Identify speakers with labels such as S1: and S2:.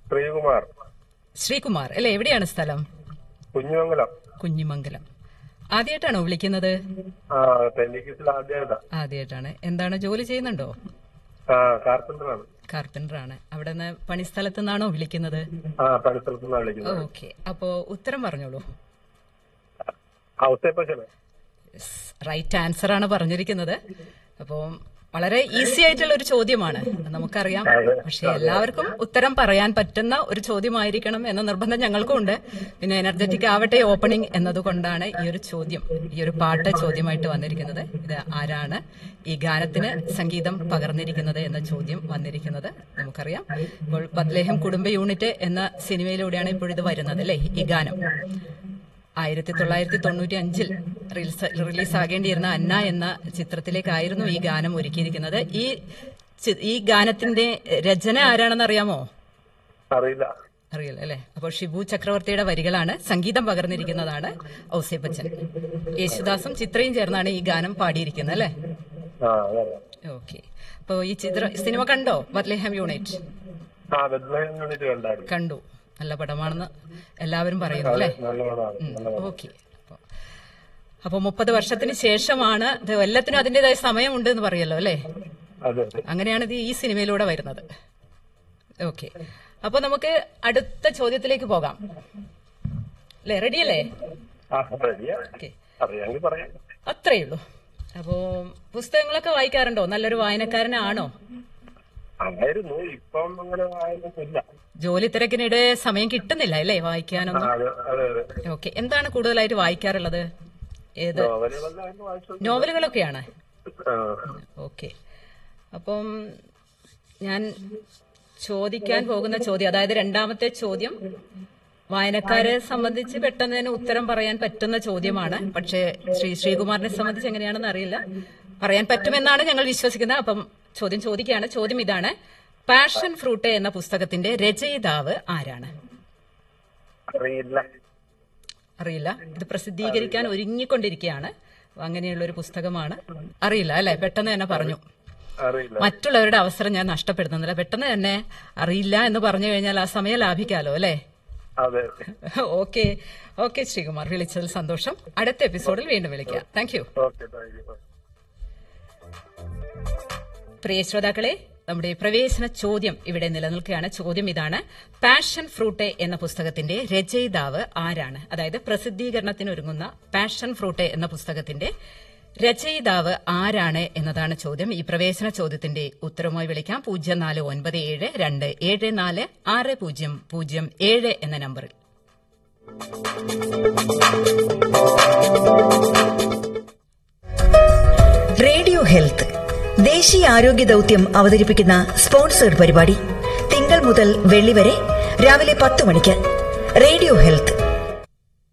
S1: ശ്രീകുമാർ
S2: ശ്രീകുമാർ അല്ലെ എവിടെയാണ് സ്ഥലം
S1: കുഞ്ഞുമംഗലം
S2: കുഞ്ഞിമംഗലം ആദ്യമായിട്ടാണോ വിളിക്കുന്നത്
S1: ആ ടെലിക്കിസിൽ ആദ്യമായിട്ടാ
S2: ആദ്യമായിട്ടാണ് എന്താണ് ജോലി ചെയ്യുന്നുണ്ടോ
S1: ആ കാർപ്പന്ററാണ്
S2: കാർപ്പന്റർ ആണ് അവിടെ നിന്ന് പണിസ്ഥലത്ത് നിന്നാണോ വിളിക്കുന്നത്
S1: ആ പണിസ്ഥലത്ത് നിന്നാണ് വിളിക്കുന്നത്
S2: ഓക്കെ അപ്പോ ഉത്തരം പറഞ്ഞോളൂ
S1: ഔസേപ്പച്ചന്
S2: റൈറ്റ് ആൻസർ ആണ് പറഞ്ഞിരിക്കുന്നത് അപ്പോൾ വളരെ ഈസി ആയിട്ടുള്ള ഒരു ചോദ്യമാണ് നമുക്കറിയാം പക്ഷെ എല്ലാവർക്കും ഉത്തരം പറയാൻ പറ്റുന്ന ഒരു ചോദ്യമായിരിക്കണം എന്ന നിർബന്ധം ഞങ്ങൾക്കും ഉണ്ട് പിന്നെ എനർജറ്റിക് ആവട്ടെ ഓപ്പണിംഗ് എന്നതുകൊണ്ടാണ് ഈ ഒരു ചോദ്യം ഈ ഒരു പാട്ട് ചോദ്യമായിട്ട് വന്നിരിക്കുന്നത് ഇത് ആരാണ് ഈ ഗാനത്തിന് സംഗീതം പകർന്നിരിക്കുന്നത് എന്ന ചോദ്യം വന്നിരിക്കുന്നത് നമുക്കറിയാം ഇപ്പോൾ ബദ്ലേഹം കുടുംബ യൂണിറ്റ് എന്ന സിനിമയിലൂടെയാണ് ഇപ്പോഴിത് വരുന്നത് അല്ലേ ഈ ഗാനം ആയിരത്തി തൊള്ളായിരത്തി തൊണ്ണൂറ്റി അഞ്ചിൽ റിലീസ് ആകേണ്ടിയിരുന്ന അന്ന എന്ന ചിത്രത്തിലേക്കായിരുന്നു ഈ ഗാനം ഒരുക്കിയിരിക്കുന്നത് ഈ ചി- ഈ ഗാനത്തിന്റെ രചന ആരാണെന്ന് അറിയാമോ
S1: അറിയില്ല
S2: അറിയില്ല അല്ലെ അപ്പോൾ ഷിബു ചക്രവർത്തിയുടെ വരികളാണ് സംഗീതം പകർന്നിരിക്കുന്നതാണ് ഔസേ ബച്ചൻ യേശുദാസും ചിത്രയും ചേർന്നാണ് ഈ ഗാനം പാടിയിരിക്കുന്നത് അല്ലെ
S1: ആ അതെ
S2: ഓക്കെ അപ്പോൾ ഈ ചിത്ര സിനിമ കണ്ടോ ബത്ലേഹാം യൂണിറ്റ്
S1: ആ ബദ്ലഹം യൂണിറ്റ് കണ്ടായിരുന്നു
S2: കണ്ടു നല്ല പടമാണെന്ന് എല്ലാവരും പറയുന്നു അല്ലെ
S1: നല്ല പടമാണ് നല്ല പടം
S2: ഓക്കെ അപ്പൊ മുപ്പത് വർഷത്തിന് ശേഷമാണ് ഇത് എല്ലാത്തിനും അതിന്റേതായ സമയമുണ്ട് എന്ന് പറയല്ലോ അല്ലേ
S1: അതെ അതെ
S2: അങ്ങനെയാണ് ഇത് ഈ സിനിമയിലൂടെ വരുന്നത് ഓക്കെ അപ്പൊ നമുക്ക് അടുത്ത ചോദ്യത്തിലേക്ക് പോകാം അല്ലേ റെഡിയല്ലേ
S1: ആ റെഡിയാ
S2: ഓക്കെ
S1: അറിയാമെങ്കിൽ പറയാം
S2: അത്രയേ ഉള്ളൂ അപ്പോ പുസ്തകങ്ങളൊക്കെ വായിക്കാറുണ്ടോ നല്ലൊരു വായനക്കാരനാണോ
S1: ആയിരുന്നു ഇപ്പം അങ്ങനെ വായനൊന്നുമില്ല
S2: ജോലി തിരക്കിനിടെ സമയം കിട്ടുന്നില്ല അല്ലേ
S1: ആ,
S2: വായിക്കാനൊന്നും
S1: അതെ അതെ അതെ
S2: ഓക്കെ എന്താണ് കൂടുതലായിട്ട് വായിക്കാറുള്ളത് ഏത്
S1: നോവലുകളെല്ലാം വായിച്ചു
S2: നോവലുകളൊക്കെയാണ്
S1: ആ
S2: ഓക്കെ അപ്പം ഞാൻ ചോദിക്കാൻ പോകുന്ന ചോദ്യം അതായത് രണ്ടാമത്തെ ചോദ്യം വായനക്കാരെ സംബന്ധിച്ച് പെട്ടെന്ന് തന്നെ ഉത്തരം പറയാൻ പറ്റുന്ന ചോദ്യമാണ് പക്ഷേ ശ്രീ ശ്രീകുമാറിനെ സംബന്ധിച്ച് എങ്ങനെയാണെന്ന് അറിയില്ല പറയാൻ പറ്റുമെന്നാണ് ഞങ്ങൾ വിശ്വസിക്കുന്നത് അപ്പം ചോദ്യം ചോദിക്കുകയാണ് ചോദ്യം ഇതാണ് പാഷൻ ഫ്രൂട്ട് എന്ന പുസ്തകത്തിന്റെ രചയിതാവ് ആരാണ്
S1: അറിയില്ല
S2: അറിയില്ല ഇത് പ്രസിദ്ധീകരിക്കാൻ ഒരുങ്ങിക്കൊണ്ടിരിക്കുകയാണ് അങ്ങനെയുള്ള ഒരു പുസ്തകമാണ് അറിയില്ല അല്ലെ പെട്ടെന്ന് തന്നെ പറഞ്ഞു
S1: അറിയില്ല
S2: മറ്റുള്ളവരുടെ അവസരം ഞാൻ നഷ്ടപ്പെടുത്തുന്നില്ല പെട്ടെന്ന് തന്നെ അറിയില്ല എന്ന് പറഞ്ഞു കഴിഞ്ഞാൽ ആ സമയം ലാഭിക്കാലോ അല്ലേ
S1: അതെ
S2: ഓക്കെ ഓക്കെ ശ്രീകുമാർ വിളിച്ചതിൽ സന്തോഷം അടുത്ത എപ്പിസോഡിൽ വീണ്ടും വിളിക്കാം thank you
S1: okay thank you
S2: പ്രിയ ശ്രോതാക്കളെ നമ്മുടെ പ്രവേശന ചോദ്യം ഇവിടെ നിലനിൽക്കുകയാണ് ചോദ്യം ഇതാണ് പാഷൻ ഫ്രൂട്ട് എന്ന പുസ്തകത്തിന്റെ രചയിതാവ് ആരാണ് അതായത് പ്രസിദ്ധീകരണത്തിനൊരുങ്ങുന്ന പാഷൻ ഫ്രൂട്ട് എന്ന പുസ്തകത്തിന്റെ രചയിതാവ് ആരാണ് എന്നതാണ് ചോദ്യം ഈ പ്രവേശന ചോദ്യത്തിന്റെ ഉത്തരവുമായി വിളിക്കാം പൂജ്യം നാല് ഒൻപത് ഏഴ് രണ്ട് ഏഴ് നാല് ആറ് പൂജ്യം പൂജ്യം ഏഴ് എന്ന നമ്പറിൽ
S3: റേഡിയോ ഹെൽത്ത് ദേശീയ ആരോഗ്യ ദൗത്യം അവതരിപ്പിക്കുന്ന സ്പോൺസേഡ് പരിപാടി തിങ്കൾ മുതൽ വെള്ളി വരെ രാവിലെ പത്ത് മണിക്ക് റേഡിയോ ഹെൽത്ത്